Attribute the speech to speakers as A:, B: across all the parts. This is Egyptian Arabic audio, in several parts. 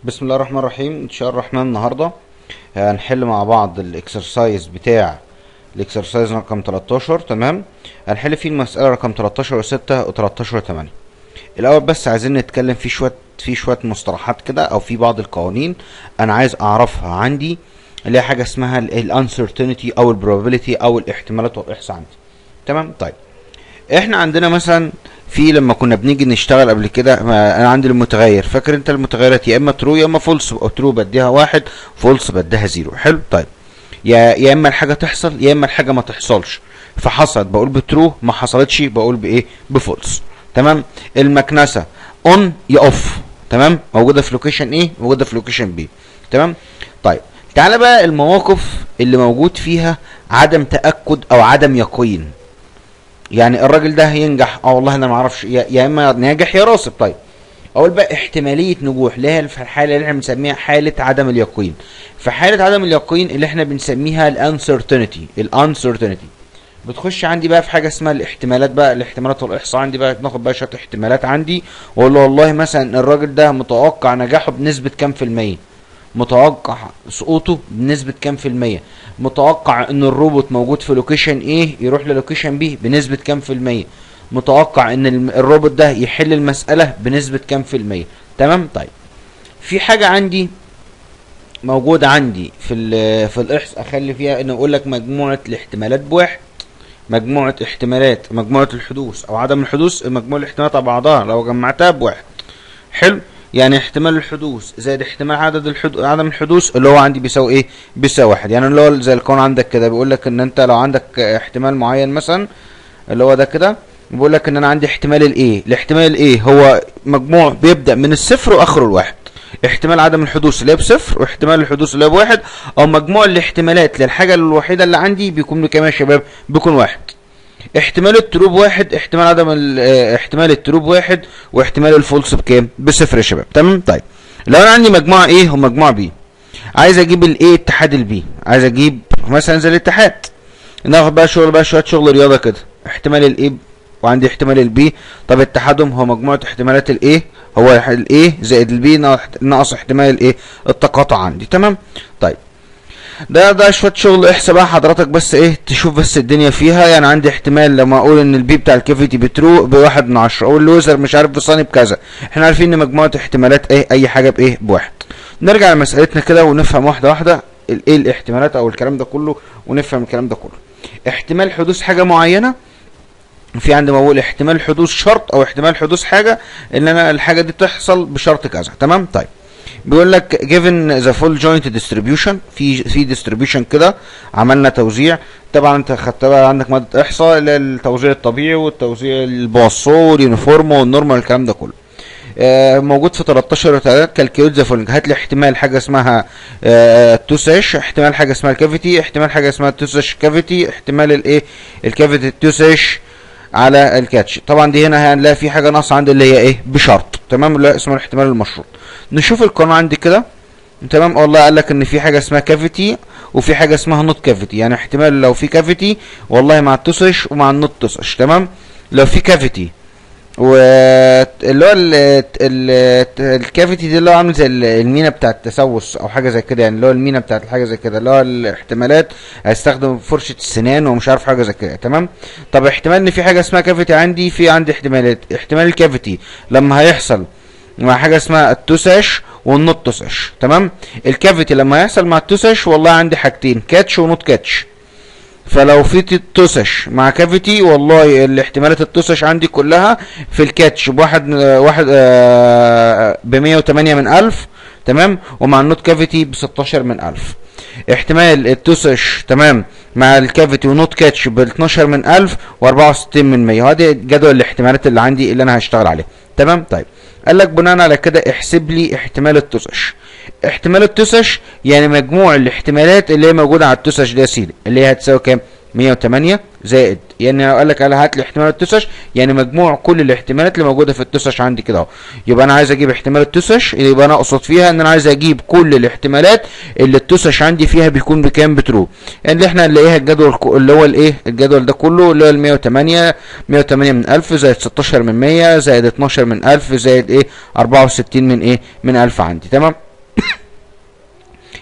A: بسم الله الرحمن الرحيم ان شاء الله الرحمن النهارده هنحل مع بعض الاكسرسايز بتاع الاكسرسايز رقم 13 تمام هنحل فيه المسألة رقم 13 و6 و13 و8 الاول بس عايزين نتكلم في شوية في شوية مصطلحات كده او في بعض القوانين انا عايز اعرفها عندي اللي هي حاجة اسمها الانسرتينتي او البروبابيلتي او الاحتمالات والاحصاء عندي تمام طيب احنا عندنا مثلا في لما كنا بنيجي نشتغل قبل كده ما انا عندي المتغير فاكر انت المتغيرات يا اما ترو يا اما فولس او ترو بديها واحد فولس بديها زيرو حلو طيب يا يا اما الحاجه تحصل يا اما الحاجه ما تحصلش فحصلت بقول بترو ما حصلتش بقول بايه بفولس تمام المكنسه اون يا اوف تمام موجوده في لوكيشن ايه موجوده في لوكيشن بي تمام طيب تعالى بقى المواقف اللي موجود فيها عدم تاكد او عدم يقين يعني الراجل ده هينجح اه والله انا ما اعرفش يا, يا اما ناجح يا راسب طيب اقول بقى احتماليه نجوح اللي هي الحاله اللي احنا بنسميها حاله عدم اليقين في حاله عدم اليقين اللي احنا بنسميها الانسرتينتي الانسرتينتي بتخش عندي بقى في حاجه اسمها الاحتمالات بقى الاحتمالات والاحصاء عندي بقى ناخد بقى شويه احتمالات عندي واقول له والله مثلا الراجل ده متوقع نجاحه بنسبه كام في الميه متوقع سقوطه بنسبة كام في المية متوقع ان الروبوت موجود في لوكيشن ايه يروح للوكيشن بي بنسبة كام في المية متوقع ان الروبوت ده يحل المسألة بنسبة كام في المية تمام طيب في حاجة عندي موجودة عندي في ال في الاحصاء اخلي فيها ان اقول لك مجموعة الاحتمالات بواحد مجموعة احتمالات مجموعة الحدوث او عدم الحدوث مجموعة الاحتمالات على بعضها لو جمعتها بواحد حلو يعني احتمال الحدوث زائد احتمال عدد الحدوث عدم الحدوث اللي هو عندي بيساوي ايه بيساوي واحد يعني اللي هو زي القانون عندك كده بيقول لك ان انت لو عندك احتمال معين مثلا اللي هو ده كده بيقول لك ان انا عندي احتمال الايه الاحتمال الايه هو مجموع بيبدا من الصفر واخره الواحد احتمال عدم الحدوث اللي هي بصفر واحتمال الحدوث اللي هي بواحد او مجموع الاحتمالات للحاجه الوحيده اللي عندي بيكون بكام يا شباب بيكون واحد احتمال التروب واحد احتمال عدم احتمال التروب واحد واحتمال الفولس بكام بصفر يا شباب تمام طيب لو انا عندي مجموعه ايه ومجموعه بي عايز اجيب الايه اتحاد البي عايز اجيب مثلا زي الاتحاد ناخد بقى شغل بقى شويه شغل رياضه كده احتمال الايه وعندي احتمال البي طب اتحادهم هو مجموعه احتمالات الايه هو الايه زائد البي ناقص احتمال الايه التقاطع عندي تمام طيب ده ده شويه شغل احسب بقى حضرتك بس ايه تشوف بس الدنيا فيها يعني عندي احتمال لما اقول ان البي بتاع الكافيتي بترو بواحد من عشرة او اللوزر مش عارف بصاني بكذا احنا عارفين ان مجموعه احتمالات ايه اي حاجه بايه بواحد نرجع لمسألتنا كده ونفهم واحده واحده ايه الاحتمالات او الكلام ده كله ونفهم الكلام ده كله احتمال حدوث حاجه معينه في عندي بقول احتمال حدوث شرط او احتمال حدوث حاجه ان انا الحاجه دي تحصل بشرط كذا تمام طيب بيقول لك given the full joint distribution في في distribution كده عملنا توزيع طبعا انت خدت بقى عندك ماده احصاء اللي التوزيع الطبيعي والتوزيع البواسو واليونيفورم والنورمال الكلام ده كله آه موجود في 13 3 كالكيوت ذا فولنج هات لي احتمال حاجه اسمها آه توساش احتمال حاجه اسمها الكافيتي احتمال حاجه اسمها توساش كافيتي احتمال الايه الكافيتي توساش على الكاتش طبعا دي هنا هنلاقي في حاجه ناقصه عندي اللي هي ايه بشرط تمام اللي اسمه الاحتمال المشروط نشوف القانون عندي كده تمام والله قال لك ان في حاجه اسمها كافيتي وفي حاجه اسمها نوت كافيتي يعني احتمال لو في كافيتي والله مع التسش ومع النوت تسش تمام لو في كافيتي واللي هو الكافيتي دي اللي هو عامل زي المينا بتاع التسوس او حاجه زي كده يعني اللي هو المينا بتاعت الحاجه زي كده اللي هو الاحتمالات هيستخدم فرشه السنان ومش عارف حاجه زي كده تمام طب احتمال ان في حاجه اسمها كافيتي عندي في عندي احتمالات احتمال الكافيتي لما هيحصل مع حاجه اسمها التوساش والنوت توساش تمام الكافيتي لما هيحصل مع التوساش والله عندي حاجتين كاتش ونوت كاتش فلو في توسش مع كافيتي والله الاحتمالات التوسش عندي كلها في الكاتش بواحد واحد ب 108 من ألف تمام ومع النوت كافيتي ب 16 من ألف احتمال التوسش تمام مع الكافيتي ونوت كاتش ب 12 من ألف و64 من 100 وهذه جدول الاحتمالات اللي عندي اللي انا هشتغل عليها تمام طيب قال لك بناء على كده احسب لي احتمال التوسش احتمال التسش يعني مجموع الاحتمالات اللي هي موجوده على التسش ده يا سيدي اللي هي هتساوي كام 108 زائد يعني لو قال لك قال هات لي احتمال التسش يعني مجموع كل الاحتمالات اللي موجوده في التسش عندي كده اهو يبقى انا عايز اجيب احتمال التسش يبقى انا اقصد فيها ان انا عايز اجيب كل الاحتمالات اللي التسش عندي فيها بيكون بكام بترو يعني اللي احنا نلاقيها الجدول اللي هو الايه الجدول ده كله اللي هو ال 108 108 من 1000 زائد 16 من 100 زائد 12 من 1000 زائد ايه 64 من ايه من 1000 عندي تمام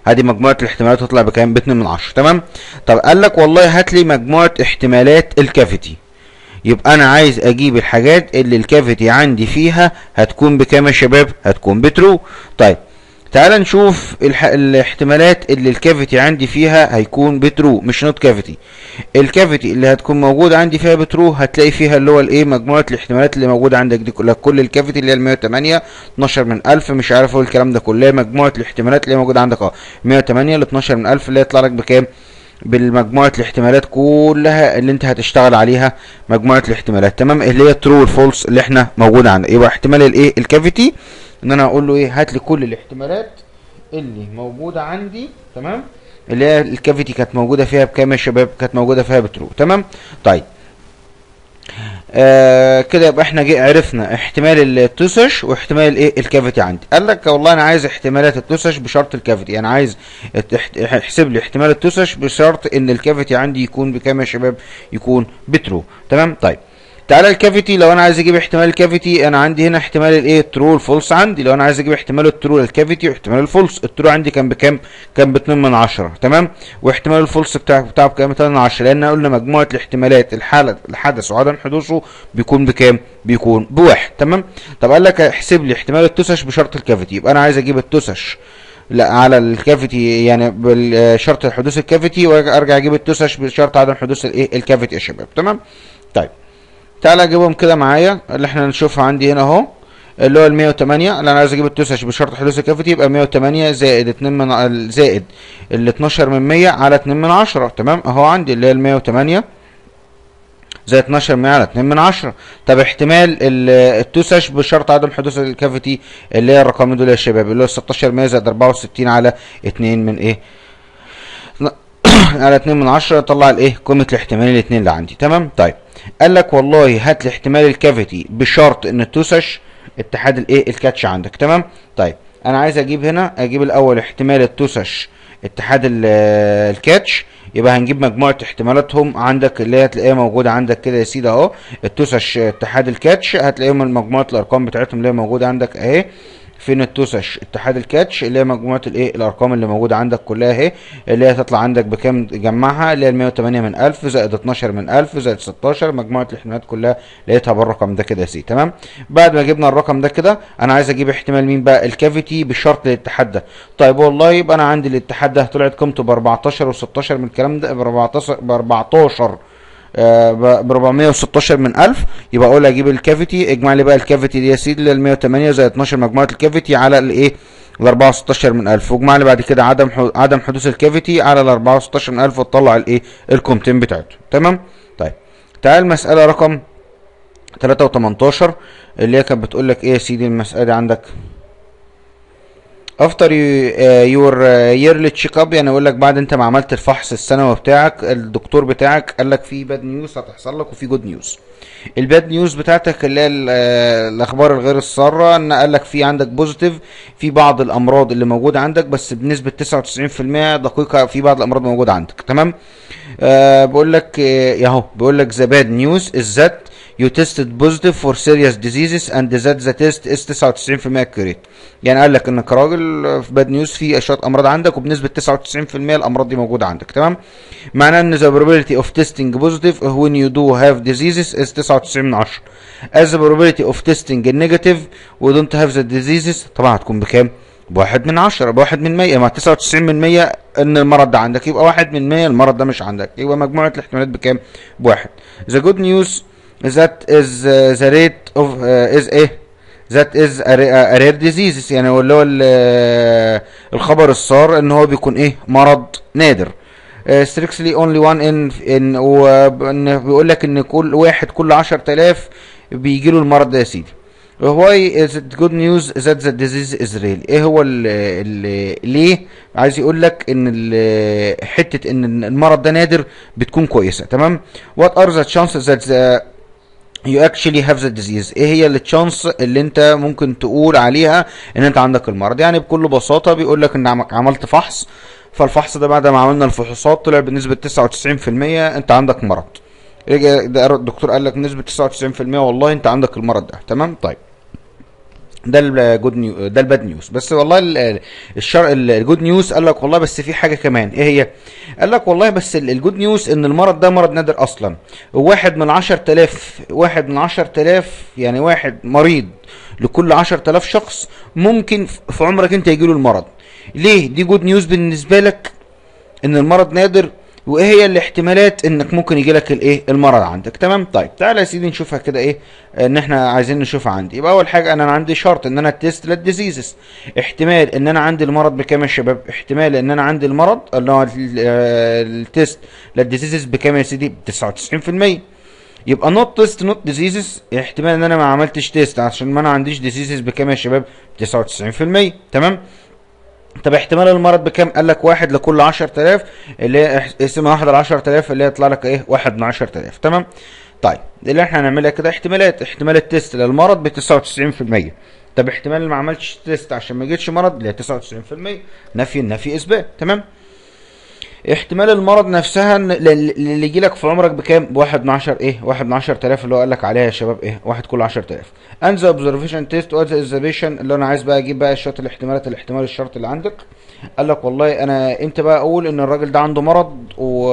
A: ادي مجموعه الاحتمالات تطلع بكام ب 2 من 10 تمام طب قال لك والله هات لي مجموعه احتمالات الكافيتي يبقى انا عايز اجيب الحاجات اللي الكافيتي عندي فيها هتكون بكام يا شباب هتكون بترو طيب تعال نشوف الح... الاحتمالات اللي الكافيتي عندي فيها هيكون بترو مش نوت كافيتي الكافيتي اللي هتكون موجوده عندي فيها بترو هتلاقي فيها اللي هو الايه مجموعه الاحتمالات اللي موجوده عندك دي كلها كل الكافيتي اللي هي ال 108 12 من 1000 مش عارف اقول الكلام ده كله مجموعه الاحتمالات اللي هي موجوده عندك اه 108 ل 12 من 1000 اللي هيطلع لك بكام بالمجموعه الاحتمالات كلها اللي انت هتشتغل عليها مجموعه الاحتمالات تمام اللي هي ترو والفولس اللي احنا موجوده عندنا يبقى احتمال الايه الكافيتي ان انا اقول له ايه هات لي كل الاحتمالات اللي موجوده عندي تمام اللي هي الكافيتي كانت موجوده فيها بكام يا شباب كانت موجوده فيها بترو تمام طيب آه كده يبقى احنا جي عرفنا احتمال التوسش واحتمال الايه الكافيتي عندي قال لك والله انا عايز احتمالات التوسش بشرط الكافيتي انا عايز احسب لي احتمال التوسش بشرط ان الكافيتي عندي يكون بكام يا شباب يكون بترو تمام طيب تعالى الكافيتي لو انا عايز اجيب احتمال الكافيتي انا عندي هنا احتمال الايه الترو والفولس عندي لو انا عايز اجيب احتمال الترو للكافيتي واحتمال الفولس الترو عندي كان بكام كان ب 2 من 10 تمام واحتمال الفولس بتاع بتاعه بكام 2 من 10 لان قلنا مجموعه الاحتمالات الحاله الحدث وعدم حدوثه بيكون بكام بيكون بواحد تمام طب قال لك احسب لي احتمال التوسش بشرط الكافيتي يبقى انا عايز اجيب التوسش لا على الكافيتي يعني بشرط حدوث الكافيتي وارجع اجيب التوسش بشرط عدم حدوث الايه الكافيتي يا شباب تمام طيب تعالى اجيبهم كده معايا اللي احنا نشوفها عندي هنا اهو اللي هو ال 108 اللي انا عايز اجيب التوسش بشرط حدوث الكافيتي يبقى 108 زائد 2 من زائد ال 12 من 100 على 2 من 10 تمام اهو عندي اللي هي ال 108 زائد 12 من على 2 من 10 طب احتمال التوسش بشرط عدم حدوث الكافيتي اللي هي الرقم دول يا شباب اللي هو 16 100 زائد 64 على 2 من ايه على 2 من 10 طلع الايه قيمه الاحتمالين الاثنين اللي عندي تمام طيب قال لك والله هات لي احتمال الكافيتي بشرط ان التوسش اتحاد الايه الكاتش عندك تمام طيب انا عايز اجيب هنا اجيب الاول احتمال التوسش اتحاد الكاتش يبقى هنجيب مجموعه احتمالاتهم عندك اللي هي هتلاقيها موجوده عندك كده يا سيدي اهو التوسش اتحاد الكاتش هتلاقيهم مجموعه الارقام بتاعتهم اللي هي موجوده عندك اهي فين التوسش اتحاد الكاتش اللي هي مجموعه الايه الارقام اللي موجوده عندك كلها اهي اللي هي تطلع عندك بكام تجمعها اللي هي ال 108 من 1000 زائد 12 من 1000 زائد 16 مجموعه الاحتمالات كلها لقيتها بالرقم ده كده يا سيدي تمام بعد ما جبنا الرقم ده كده انا عايز اجيب احتمال مين بقى الكافيتي بالشرط الاتحاد ده طيب والله يبقى انا عندي الاتحاد ده طلعت قيمته ب 14 و16 من الكلام ده ب 14 ب 14 ب 416 من 1000 يبقى اقول اجيب الكافيتي اجمع لي بقى الكافيتي دي يا سيدي اللي 108 زائد 12 مجموعه الكافيتي على الايه ال 416 من 1000 واجمع لي بعد كده عدم عدم حدوث الكافيتي على ال 416 من 1000 وتطلع الايه القيمتين بتاعته تمام طيب تعال مساله رقم 3 و18 اللي هي كانت بتقول لك ايه يا سيدي المساله دي عندك افتر يور ييرلي تشيك اب يعني اقول لك بعد انت ما عملت الفحص السنوي بتاعك الدكتور بتاعك قال لك في باد نيوز هتحصل لك وفي جود نيوز الباد نيوز بتاعتك اللي هي الاخبار الغير الساره ان قال لك في عندك بوزيتيف في بعض الامراض اللي موجوده عندك بس بنسبه 99% دقيقه في بعض الامراض موجوده عندك تمام آه بقول لك آه اهو بيقول لك ذا باد نيوز از ذات you tested positive for serious diseases and that the test is 99% accurate يعني قال لك انك راجل في باد نيوز في شويه امراض عندك وبنسبه 99% الامراض دي موجوده عندك تمام معناه ان the probability of testing positive when you do have diseases is 99 من 10 as the probability of testing negative we don't have the diseases طبعا هتكون بكام بواحد من عشرة بواحد من مية مع تسعة وتسعين من مية ان المرض ده عندك يبقى واحد من مية المرض ده مش عندك يبقى مجموعة الاحتمالات بكام بواحد the good news that is uh, the rate of uh, is ايه that is a, a rare diseases يعني اللي هو الخبر السار ان هو بيكون ايه مرض نادر uh, strictly only one in in وان بيقول لك ان كل واحد كل 10000 بيجي له المرض ده يا سيدي why is it good news that the disease is real ايه هو ال ال ليه عايز يقول لك ان حته ان المرض ده نادر بتكون كويسه تمام what are the chances that the you actually have the disease ايه هي التشانس اللي انت ممكن تقول عليها ان انت عندك المرض يعني بكل بساطه بيقول لك ان عملت فحص فالفحص ده بعد ما عملنا الفحوصات طلع بنسبه 99% انت عندك مرض رجع الدكتور قال لك نسبه 99% والله انت عندك المرض ده تمام طيب ده الجود نيو ده الباد نيوز بس والله ال- ال- الشر الجود نيوز قال لك والله بس في حاجه كمان ايه هي قال لك والله بس ال- الجود نيوز ان المرض ده مرض نادر اصلا واحد من عشر تلاف واحد من عشر تلاف يعني واحد مريض لكل عشر تلاف شخص ممكن ف- في عمرك انت يجيله المرض ليه دي جود نيوز بالنسبه لك ان المرض نادر وايه هي الاحتمالات انك ممكن يجي لك الايه المرض عندك تمام طيب تعالى يا سيدي نشوفها كده ايه ان احنا عايزين نشوفها عندي يبقى اول حاجه انا عندي شرط ان انا تيست للديزيزز احتمال ان انا عندي المرض بكام يا شباب احتمال ان انا عندي المرض اللي هو ال- آه، التيست للديزيزز بكام يا سيدي ب 99% يبقى نوت تيست نوت ديزيزز احتمال ان انا ما عملتش تيست عشان ما انا عنديش ديزيزز بكام يا شباب 99% تمام طب احتمال المرض بكام؟ قال لك واحد لكل 10000 اللي هي اح- اسمها واحد ل 10000 اللي هي يطلع لك ايه؟ واحد من 10000 تمام؟ طيب اللي احنا هنعملها كده احتمالات احتمال التست للمرض ب 99% طب احتمال اللي ما عملش تيست عشان ما يجيش مرض اللي هي 99% نفي النفي اثبات تمام؟ احتمال المرض نفسها ان ل- ل- اللي يجي لك في عمرك بكام؟ بواحد من 10 ايه؟ واحد من 10000 اللي هو قال لك عليها يا شباب ايه؟ واحد كل 10000 and the observation test or the observation اللي انا عايز بقى اجيب بقى شويه الاحتمالات الاحتمال الشرط اللي عندك قال لك والله انا امتى بقى اقول ان الراجل ده عنده مرض و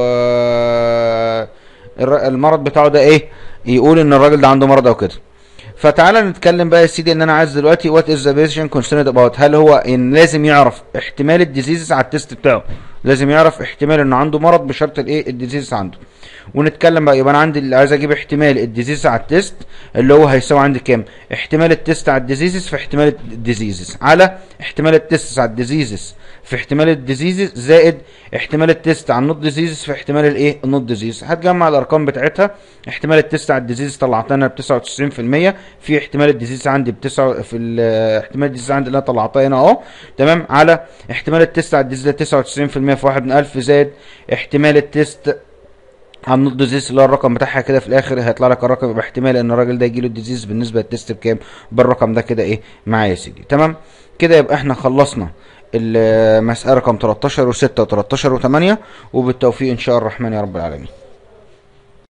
A: الر- المرض بتاعه ده ايه يقول ان الراجل ده عنده مرض او كده فتعالى نتكلم بقى يا سيدي ان انا عايز دلوقتي وات از ذا بيشنت كونسيرند اباوت هل هو ان لازم يعرف احتمال الديزيزز على التيست بتاعه لازم يعرف احتمال انه عنده مرض بشرط الايه الديزيز عنده ونتكلم بقى يبقى انا عندي اللي عايز اجيب احتمال الديزيز على التيست اللي هو هيساوي عندي كام احتمال التيست على الديزيزز في احتمال الديزيزز على احتمال التيست على الديزيزز في احتمال الديزيزز زائد احتمال التيست على النوت ديزيزز في احتمال الايه النوت ديزيز هتجمع الارقام بتاعتها احتمال التيست على الديزيز طلعت لنا ب 99% في احتمال الديزيز عندي ب 9 في ال- احتمال الديزيز عندي اللي انا طلعتها هنا اهو تمام على احتمال التيست على الديزيز ده 99% في 1 من 1000 زائد احتمال التيست على النوت ديزيز اللي هو الرقم بتاعها كده في الاخر هيطلع لك الرقم يبقى احتمال ان الراجل ده يجيله الديزيز بالنسبه للتيست بكام بالرقم ده كده ايه معايا يا سيدي تمام كده يبقى احنا خلصنا المسألة رقم 13 و6 و13 و8 وبالتوفيق ان شاء الرحمن يا رب العالمين